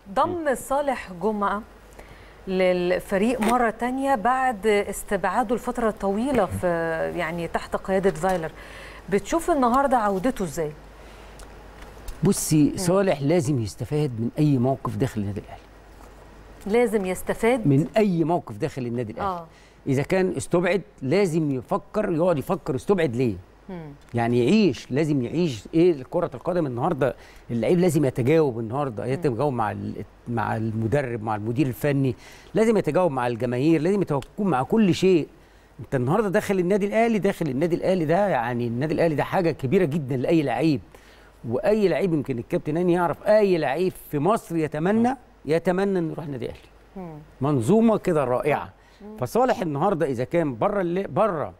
ضم صالح جمعه للفريق مره تانية بعد استبعاده لفتره طويله في يعني تحت قياده فايلر بتشوف النهارده عودته ازاي بصي صالح لازم يستفاد من اي موقف داخل النادي الاهلي لازم يستفاد من اي موقف داخل النادي الاهلي اه اذا كان استبعد لازم يفكر يقعد يفكر استبعد ليه مم. يعني يعيش لازم يعيش ايه كره القدم النهارده اللعيب لازم يتجاوب النهارده يتجاوب مع ال- مع المدرب مع المدير الفني لازم يتجاوب مع الجماهير لازم يتجاوب مع كل شيء انت النهارده داخل النادي الاهلي داخل النادي الاهلي ده يعني النادي الاهلي ده حاجه كبيره جدا لاي لعيب واي لعيب يمكن الكابتن هاني يعرف اي لعيب في مصر يتمنى يتمنى انه يروح النادي الاهلي مم. منظومه كده رائعه فصالح النهارده اذا كان بره اللي بره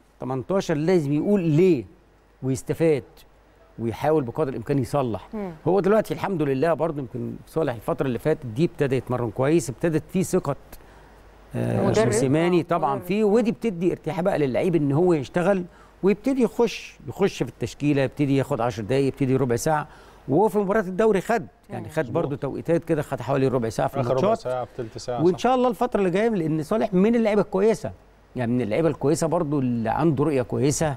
18 لازم يقول ليه ويستفاد ويحاول بقدر الامكان يصلح مم. هو دلوقتي الحمد لله برضه يمكن صالح الفتره اللي فاتت دي ابتدى يتمرن كويس ابتدت فيه ثقه آه، مدرب. موسيماني آه، طبعا مدرب. فيه ودي بتدي ارتياح بقى للعيب ان هو يشتغل ويبتدي يخش يخش في التشكيله يبتدي ياخد 10 دقائق يبتدي ربع ساعه وهو في مباراه الدوري خد يعني خد برضه توقيتات كده خد حوالي ربع ساعه في اخر ربع الماتشات ساعه في ثلث ساعه وان صح. شاء الله الفتره اللي جايه لان صالح من اللعيبه الكويسه يعني من اللعيبه الكويسه برضو اللي عنده رؤيه كويسه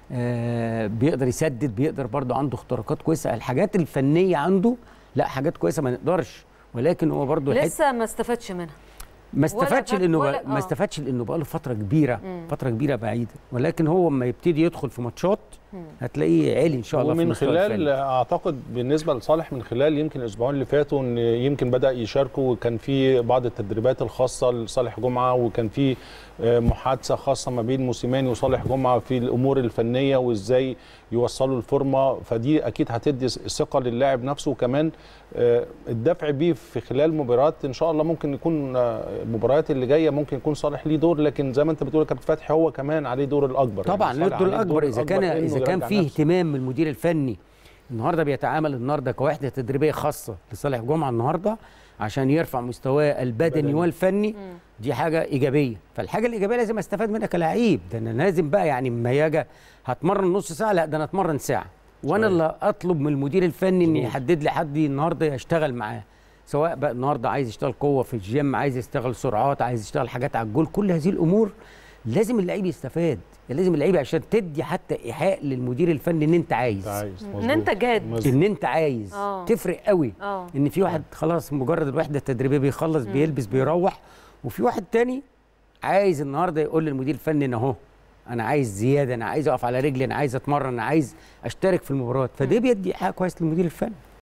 آه بيقدر يسدد بيقدر برضو عنده اختراقات كويسه الحاجات الفنيه عنده لا حاجات كويسه ما نقدرش ولكن هو برضو الحت- لسه ما استفادش منها ما استفادش فات لانه ولا- بقى- ما آه. استفادش لانه بقى له فتره كبيره مم. فتره كبيره بعيده ولكن هو لما يبتدي يدخل في ماتشات مم. هتلاقيه عالي ان شاء الله في ومن المستوى خلال الفني. اعتقد بالنسبه لصالح من خلال يمكن الاسبوعين اللي فاتوا ان يمكن بدا يشاركوا وكان في بعض التدريبات الخاصه لصالح جمعه وكان في آه، محادثه خاصه ما بين موسيماني وصالح جمعه في الامور الفنيه وازاي يوصلوا الفورمه فدي اكيد هتدي ثقه للاعب نفسه وكمان آه، الدفع بيه في خلال مباريات ان شاء الله ممكن يكون آه، المباريات اللي جايه ممكن يكون صالح ليه دور لكن زي ما انت بتقول يا كابتن فتحي هو كمان عليه دور الاكبر طبعا يعني له صالح الدور عليه الاكبر اذا كان إنه اذا كان يرجع فيه نفسه. اهتمام من المدير الفني النهارده بيتعامل النهارده كوحده تدريبيه خاصه لصالح جمعه النهارده عشان يرفع مستواه البدني بدني. والفني دي حاجه ايجابيه فالحاجه الايجابيه لازم استفاد منها كلاعب ده انا لازم بقى يعني اما يجي هتمرن نص ساعه لا ده انا اتمرن ساعه وانا صحيح. اللي اطلب من المدير الفني ان مظبوط. يحدد لي حد النهارده يشتغل معاه سواء بقى النهارده عايز يشتغل قوه في الجيم عايز يشتغل سرعات عايز يشتغل حاجات على الجول كل هذه الامور لازم اللعيب يستفاد لازم اللعيب عشان تدي حتى ايحاء للمدير الفني ان انت عايز أنت عايز ان انت جاد مظبوط. ان انت عايز آه. تفرق قوي اه ان في واحد خلاص مجرد الوحده التدريبيه بيخلص بيلبس بيروح وفي واحد تاني عايز النهارده يقول للمدير الفني ان اهو انا عايز زياده انا عايز اقف على رجلي انا عايز اتمرن انا عايز اشترك في المباراه فده بيدي ايحاء كويس للمدير الفني